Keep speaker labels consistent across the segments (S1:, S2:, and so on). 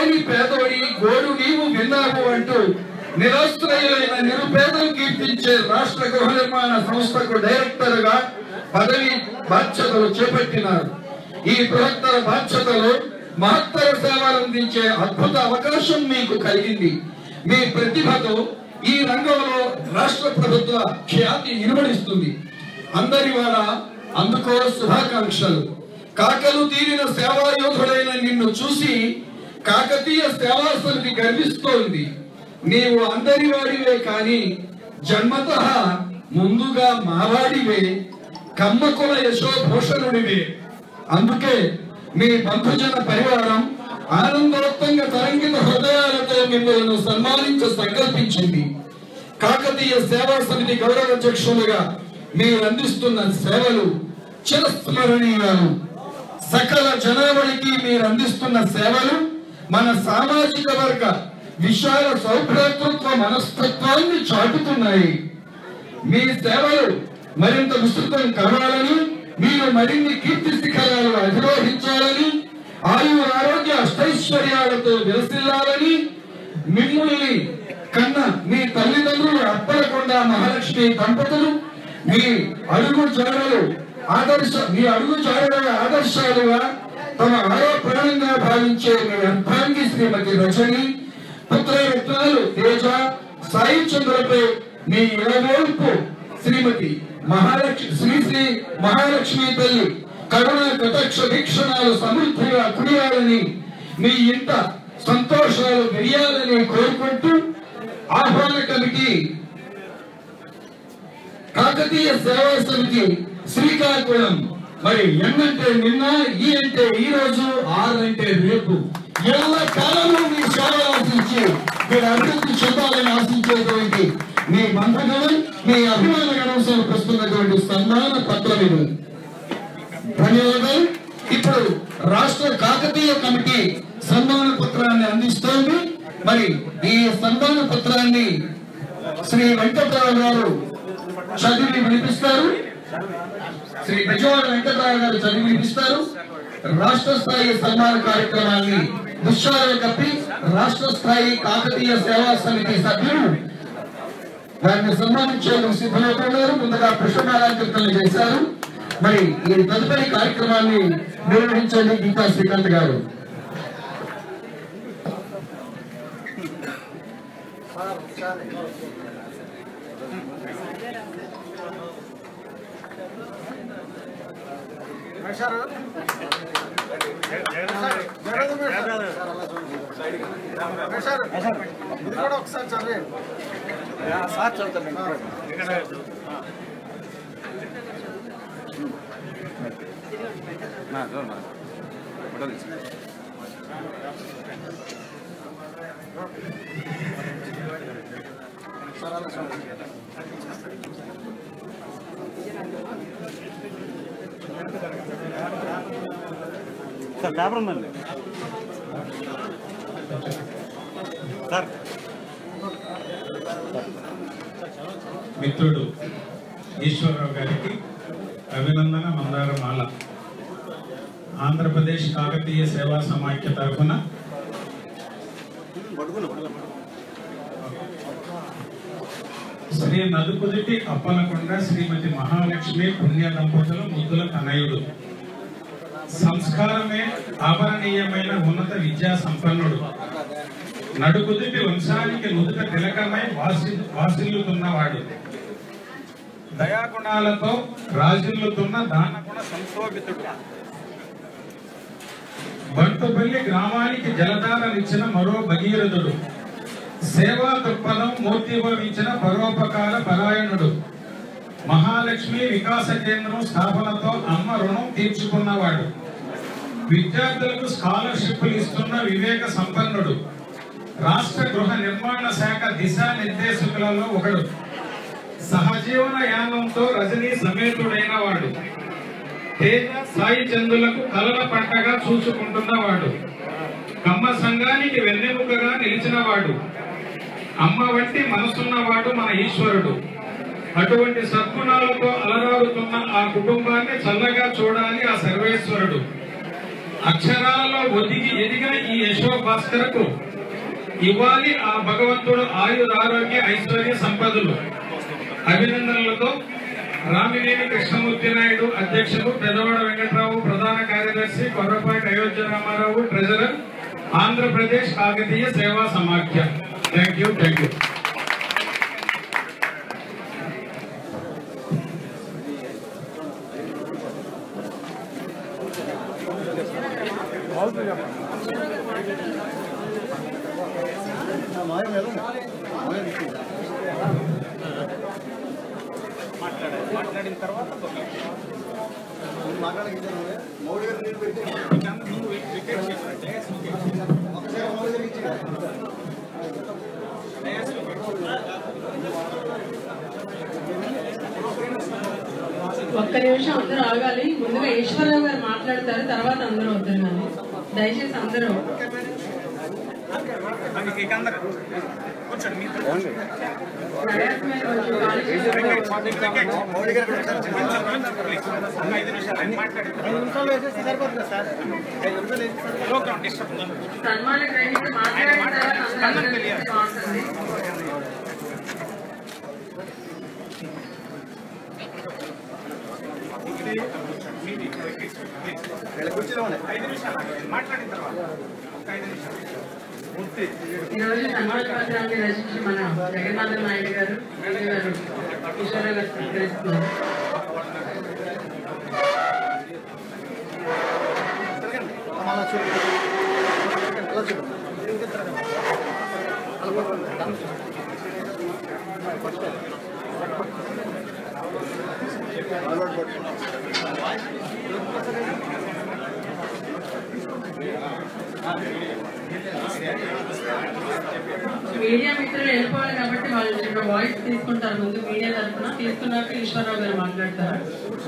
S1: కాని పేదోడి గోడు నీవు విన్నావు అంటూ నిరాశ్రయులైన నిరుపేదలు కీర్తించే రాష్ట్ర గృహ నిర్మాణ సంస్థకు డైరెక్టర్ గా పదవి బాధ్యతలు చేపట్టినారు ఈ బృహత్తర బాధ్యతలు మహత్తర సేవలు అందించే అద్భుత అవకాశం మీకు కలిగింది మీ ప్రతిభతో ఈ రంగంలో రాష్ట్ర ప్రభుత్వ ఖ్యాతి ఇనుబడిస్తుంది అందరి వాళ్ళ అందుకో శుభాకాంక్షలు కాకలు తీరిన సేవాయోధుడైన నిన్ను చూసి కాకతీయ సేవా సమితి గర్విస్తోంది నీవు అందరి వాడివే కాని జన్మత ముందుగా మావాడివే కమ్మకుల యశోభూషణుడివే అందుకే మీ బంధుజన పరివారం ఆనందోత్తంగా తరంగిత హృదయాలతో మిమ్మల్ని సన్మానించ సంకల్పించింది కాకతీయ సేవా సమితి గౌరవ అధ్యక్షులుగా మీరు అందిస్తున్న సేవలు చిరస్మరణీయాలు సకల జనావళికి మీరు అందిస్తున్న సేవలు మన సామాజిక వర్గ విశాల సౌభ్రాతృత్వ మనస్తత్వాన్ని చాటుతున్నాయి మీ సేవలు మరింత విస్తృతం కావాలని మీరు మరిన్ని కీర్తి శిఖరాలు అధిరోహించాలని ఆయు ఆరోగ్య అష్టైశ్వర్యాలతో విలసిల్లాలని మిమ్మల్ని కన్న మీ తల్లిదండ్రులు అప్పలకొండ మహాలక్ష్మి దంపతులు మీ అడుగు జాడలు ఆదర్శ మీ అడుగు జాడల ఆదర్శాలుగా తమ ఆరో ప్రాణంగా భావించే మీ అర్థాంగి శ్రీమతి రజని పుత్రరత్నాలు తేజ సాయి చంద్రపై మీ ఇలవేల్పు శ్రీమతి మహాలక్ష్మి శ్రీ శ్రీ మహాలక్ష్మి తల్లి కరుణ కటాక్ష వీక్షణాలు సమృద్ధిగా కురియాలని మీ ఇంట సంతోషాలు పెరియాలని కోరుకుంటూ ఆహ్వాన కమిటీ కాకతీయ సేవా సమితి శ్రీకాకుళం మరి ఎన్ అంటే నిన్న ఈ అంటే ఈ రోజు ఆర్ అంటే రేపు ఎల్ల కాలంలో మీ సేవలు ఆశించి మీరు అభివృద్ధి చెందాలని ఆశించేటువంటి మీ బంధుగణం మీ అభిమాన గణం సమర్పిస్తున్నటువంటి సన్మాన పత్రం ఇది ధన్యవాదాలు ఇప్పుడు రాష్ట్ర కాకతీయ కమిటీ సన్మాన పత్రాన్ని అందిస్తోంది మరి ఈ సన్మాన పత్రాన్ని శ్రీ వెంకటరావు గారు చదివి వినిపిస్తారు శ్రీ బెజవాడ వెంకటరావు గారు చదివి వినిపిస్తారు రాష్ట్ర స్థాయి సన్మాన కార్యక్రమాన్ని దుశ్శాలు కప్పి రాష్ట్ర స్థాయి కాకతీయ సేవా సమితి సభ్యులు దాన్ని సన్మానించేందుకు సిద్ధమవుతున్నారు ముందుగా పుష్పమాలంకృతలు చేశారు మరి ఈ తదుపరి కార్యక్రమాన్ని నిర్వహించండి గీతా శ్రీకాంత్ గారు
S2: ఇది కూడా ఒకసారి చదివే
S3: సార్ చదువుతాను సార్ పేపర్ ఉందండి సార్
S4: మిత్రుడు ఈశ్వరరావు గారికి అభినందన మందారమాల ఆంధ్రప్రదేశ్ కాకతీయ సేవా సమాఖ్య తరఫున శ్రీ నదుకుదిటి అప్పలకొండ శ్రీమతి మహాలక్ష్మి పుణ్య దంపతులు ముద్దుల తనయుడు సంస్కారమే ఆభరణీయమైన ఉన్నత విద్యా సంపన్నుడు నడుకుదిటి వంశానికి నుదుట తిలకమై వాసి వాసిల్లుతున్నవాడు దయాగుణాలతో రాజిల్లుతున్న దానగుణ సంశోభితుడు బంటుపల్లి గ్రామానికి జలధారనిచ్చిన మరో భగీరథుడు సేవా దృక్పథం మూర్తిభవించిన పరోపకార పరాయణుడు మహాలక్ష్మి వికాస కేంద్రం స్థాపనతో అమ్మ రుణం తీర్చుకున్నవాడు విద్యార్థులకు స్కాలర్షిప్లు ఇస్తున్న వివేక సంపన్నుడు రాష్ట్ర గృహ నిర్మాణ శాఖ దిశానిర్దేశకులలో ఒకడు సహజీవన యానంతో రజనీ సమేతుడైన వాడు తేజ సాయి చందులకు కలల పంటగా చూసుకుంటున్నవాడు కమ్మ సంఘానికి వెన్నెముకగా నిలిచినవాడు అమ్మ వంటి మనసున్నవాడు మన ఈశ్వరుడు అటువంటి సద్గుణాలతో అలరారుతున్న ఆ కుటుంబాన్ని చల్లగా చూడాలి ఆ సర్వేశ్వరుడు అక్షరాలలో ఒదిగి ఎదిగిన ఈ యశో భాస్కర్కు ఇవ్వాలి ఆ భగవంతుడు ఆయుర ఆరోగ్య ఐశ్వర్య సంపదలు అభినందనలతో రామినేని కృష్ణమూర్తి నాయుడు అధ్యక్షులు పెదవాడ వెంకట్రావు ప్రధాన కార్యదర్శి Korrapati Ayodhya Ramarao treasurer Andhra Pradesh Kakatiya Seva Samakhya thank you thank you
S3: మాట్లాడిన తర్వాత
S2: మౌడి గారు నీళ్ళు పెట్టి ఒకసారి మౌడి గారికి ఇచ్చి
S5: ఒక్క నిమిషం అందరూ ఆగాలి ముందుగా ఈశ్వరరావు గారు మాట్లాడతారు తర్వాత అందరూ వద్దరు కానీ దయచేసి అందరూ
S3: కూర్చోండి మీరు
S5: ప్రయాసం మీద కొంచెం ఖాళీ చేసి
S2: మౌడి గారు కూడా ఒకసారి
S3: ఒక ఐదు నిమిషాలు మాట్లాడి
S2: ఐదు నిమిషాలు వేసేస్తే సరిపోతుంది సార్ ఐదు నిమిషాలు వేసేస్తే
S3: ప్రోగ్రామ్ డిస్టర్బ్
S5: సన్మాన గ్రహీత మాట్లాడిన తర్వాత అందరూ కలిసి బాగుంటుంది
S2: వీళ్ళ కుర్చీలో ఉన్నాయి
S3: ఐదు నిమిషాలు మాట్లాడిన తర్వాత ఒక ఐదు నిమిషాలు పూర్తి
S5: ఈ రోజు సన్మాన పత్రాన్ని రచించి మన జగన్నాథన్ నాయుడు గారు నాయుడు గారు ఈశ్వరరావు గారు స్వీకరిస్తున్నారు
S2: అలా చూడు అలా చూడు అలా పట్టుకోండి. అలా పట్టుకోండి.
S5: మీడియా మిత్రులు వెళ్ళిపోవాలి కాబట్టి వాళ్ళు ఇక్కడ వాయిస్ తీసుకుంటారు ముందు మీడియా తరఫున తీసుకున్నాక ఈశ్వరరావు గారు మాట్లాడతారు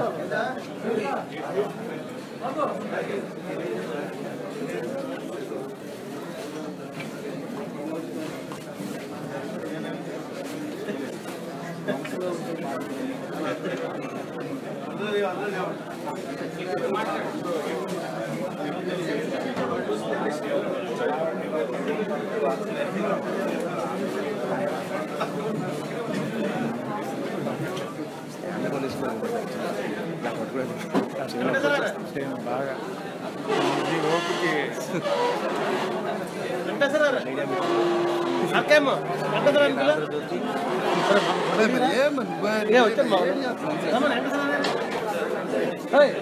S2: వెంకటేశ్వర అక్కేమో వెంకటేశ్వర అంకుల్ ఏ వచ్చాను బాబు రమ్మని వెంకటేశ్వర ఏయ్.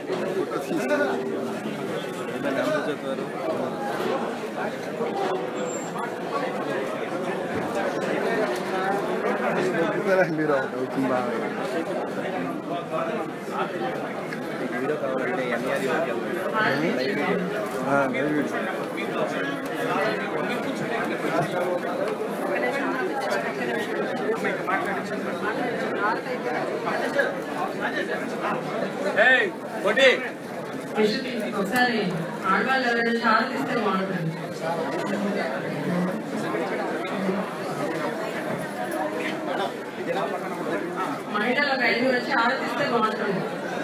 S6: మీరు వచ్చింది బాగా వీడియో కావాలంటే ఎంఆర్
S5: విషు తీసి- ఒకసారి ఆడవాళ్ళు ఎవరైనా షార్ట్ ఇస్తే బాగుంటుంది మహిళలు ఒక ఐదుగురు వచ్చి ఆరాధిస్తే బాగుంటుంది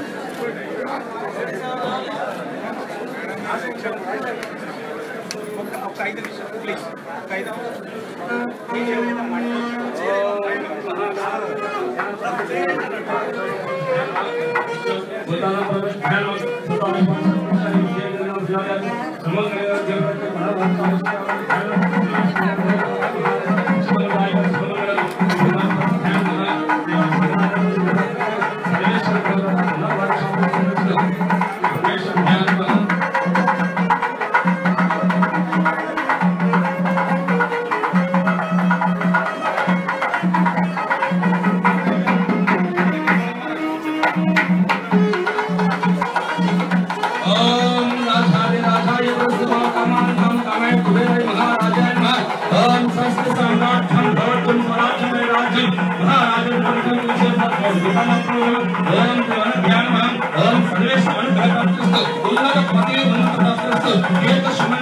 S3: ఒక ఒక ఐదు నిమిషాలు ప్లీజ్ ఒక ఐదు
S1: ओम राधाय राधाय वृद्धमा कमान हम कामे कुबेर महाराजाय नमः ओम स्वस्ति सम्राट्ठं भवतुं स्वराज्यमे राज्यं महाराजं पुरुषं विषय सत्त्वं विपन्नपूर्वं ओम देवन ज्ञानमहं ओम सर्वेषु अनुग्रहप्राप्तिस्तु उन्नत पति उन्नत प्राप्तिस्तु एक